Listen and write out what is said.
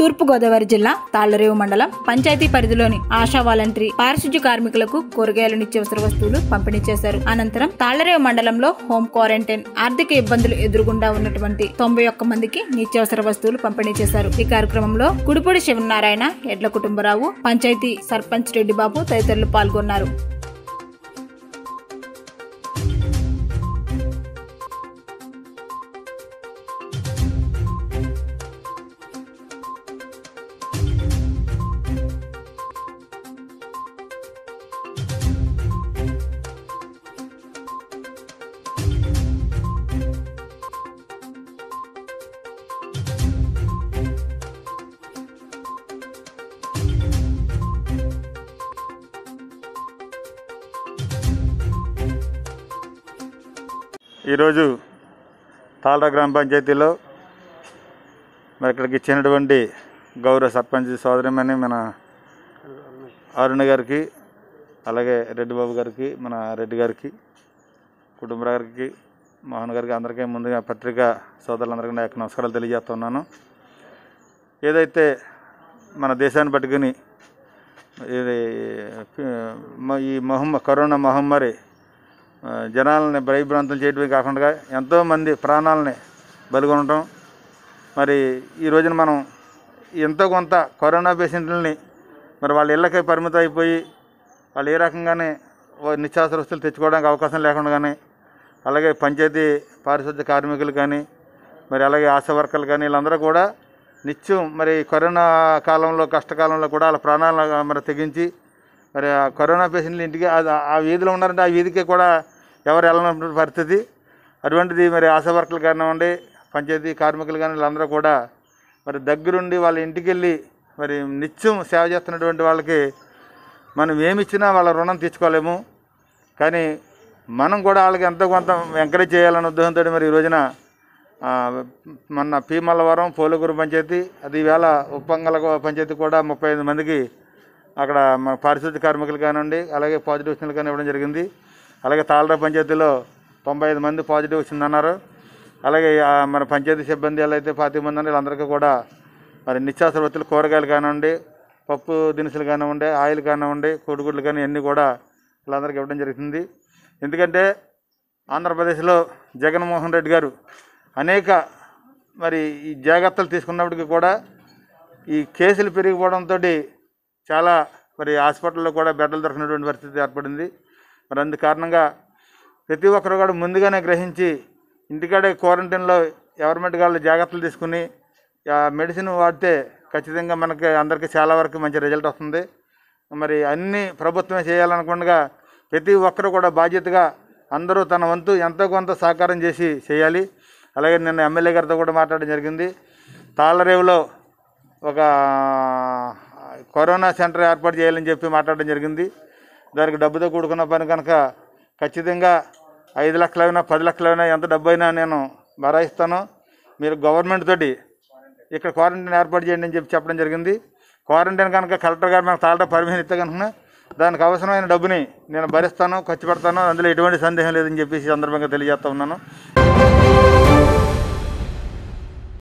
తూర్పుగోదావరి జిల్లా తాళ్లరేవు మండలం పంచాయతీ పరిధిలోని ఆశా వాలంటరీ పారిశుధ్య కార్మికులకు కూరగాయలు నిత్యావసర వస్తువులు పంపిణీ చేశారు అనంతరం తాళ్లరేవు మండలంలో హోం క్వారంటైన్ ఆర్థిక ఇబ్బందులు ఎదురుగుండా ఉన్నటువంటి తొంభై ఒక్క మందికి నిత్యావసర వస్తువులు పంపిణీ చేశారు ఈ కార్యక్రమంలో గుడిపూడి శివనారాయణ ఎడ్ల కుటుంబరావు పంచాయతీ సర్పంచ్ రెడ్డిబాబు తదితరులు పాల్గొన్నారు ఈరోజు తాళరా గ్రామ పంచాయతీలో మరి ఇక్కడికి ఇచ్చినటువంటి గౌరవ సర్పంచ్ సోదరిమని మన అరుణ గారికి అలాగే రెడ్డి బాబు గారికి మన రెడ్డి గారికి కుటుంబ గారికి మోహన్ గారికి అందరికీ ముందుగా పత్రికా సోదరులందరికీ నా యొక్క నమస్కారాలు తెలియజేస్తున్నాను ఏదైతే మన దేశాన్ని పట్టుకుని ఇది మ- ఈ మహమ్మ కరోనా మహమ్మారి ఆ, జనాలని భయభ్రాంతులు చేయడమే కాకుండా ఎంతోమంది ప్రాణాలని బలిగొనడం మరి ఈ రోజున మనం ఎంతో కొంత కరోనా పేషెంట్లని మరి వాళ్ళ ఇళ్ళకే పరిమితం అయిపోయి వాళ్ళు ఏ రకంగానే ఓ నిత్యావసర వస్తువులు తెచ్చుకోవడానికి అవకాశం లేకుండా కానీ అలాగే పంచాయతీ పారిశుద్ధ్య కార్మికులు కానీ మరి అలాగే ఆశా వర్కర్లు కానీ వీళ్ళందరూ కూడా నిత్యం మరి కరోనా కాలంలో కష్టకాలంలో కూడా వాళ్ళ ప్రాణాలను మరి తెగించి మరి ఆ కరోనా పేషెంట్లు ఇంటికి ఆ- ఆ వీధిలో ఉన్నారంటే ఆ వీధికి కూడా ఎవరు వెళ్ళనటువంటి పరిస్థితి అటువంటిది మరి ఆశా వర్కర్లు కానివ్వండి పంచాయతీ కార్మికులు కానీ వీళ్ళందరూ కూడా మరి దగ్గరుండి వాళ్ళ ఇంటికి వెళ్ళి మరి నిత్యం సేవ చేస్తున్నటువంటి వాళ్ళకి మనం ఏమి ఇచ్చినా వాళ్ళ రుణం తీర్చుకోలేము కానీ మనం కూడా వాళ్ళకి ఎంతో కొంత ఎంకరేజ్ చేయాలనే ఉద్దేశంతో మరి ఈ రోజున ఆ, మొన్న పి మల్లవరం పోలుగురు పంచాయతీ అది ఈవేళ ఉప్పంగల పంచాయతీ కూడా ముప్పై ఐదు మందికి అక్కడ మన పారిశుద్ధ్య కార్మికులు కానివ్వండి అలాగే పాజిటివ్ వచ్చిన కానీ ఇవ్వడం జరిగింది అలాగే తాళరా పంచాయతీలో తొంభై ఐదు మంది పాజిటివ్ వచ్చిందన్నారు అలాగే ఆ, మన పంచాయతీ సిబ్బంది ఎలా అయితే పాతి మంది ఉన్నారు వీళ్ళందరికీ కూడా మరి నిత్యావసర వస్తువులు కూరగాయలు కానివ్వండి పప్పు దినుసులు కానివ్వండి ఆయిల్ కానివ్వండి కోడిగుడ్లు కానీ అన్నీ కూడా వీళ్ళందరికీ ఇవ్వడం జరుగుతుంది ఎందుకంటే ఆంధ్రప్రదేశ్లో జగన్మోహన్ రెడ్డి గారు అనేక మరి ఈ జాగ్రత్తలు తీసుకున్నప్పటికీ కూడా ఈ కేసులు పెరిగిపోవడంతో చాలా మరి హాస్పిటల్లో కూడా బెడ్లు దొరకనటువంటి పరిస్థితి ఏర్పడింది మరి అందు కారణంగా ప్రతి ఒక్కరు కూడా ముందుగానే గ్రహించి ఇంటికాడే క్వారంటైన్లో గవర్నమెంట్ వాళ్ళు జాగ్రత్తలు తీసుకుని ఆ మెడిసిన్ వాడితే ఖచ్చితంగా మనకి అందరికీ చాలా వరకు మంచి రిజల్ట్ వస్తుంది మరి అన్ని ప్రభుత్వమే చేయాలనుకుండగా ప్రతి ఒక్కరు కూడా బాధ్యతగా అందరూ తన వంతు ఎంతో కొంత సహకారం చేసి చేయాలి అలాగే నిన్న ఎమ్మెల్యే గారితో కూడా మాట్లాడడం జరిగింది తాళ్ళరేవులో ఒక కరోనా సెంటర్ ఏర్పాటు చేయాలని చెప్పి మాట్లాడడం జరిగింది దానికి డబ్బుతో కూడుకున్న పని కనుక ఖచ్చితంగా ఐదు లక్షలైనా పది లక్షలైనా ఎంత డబ్బు అయినా నేను భరాయిస్తాను మీరు గవర్నమెంట్ తోటి ఇక్కడ క్వారంటైన్ ఏర్పాటు చేయండి అని చెప్పి చెప్పడం జరిగింది క్వారంటైన్ కనుక కలెక్టర్ గారు నాకు తాళ పర్మిషన్ ఇస్తే కనుక దానికి అవసరమైన డబ్బుని నేను భరిస్తాను ఖర్చు పెడతాను అందులో ఎటువంటి సందేహం లేదని చెప్పేసి ఈ సందర్భంగా తెలియజేస్తా ఉన్నాను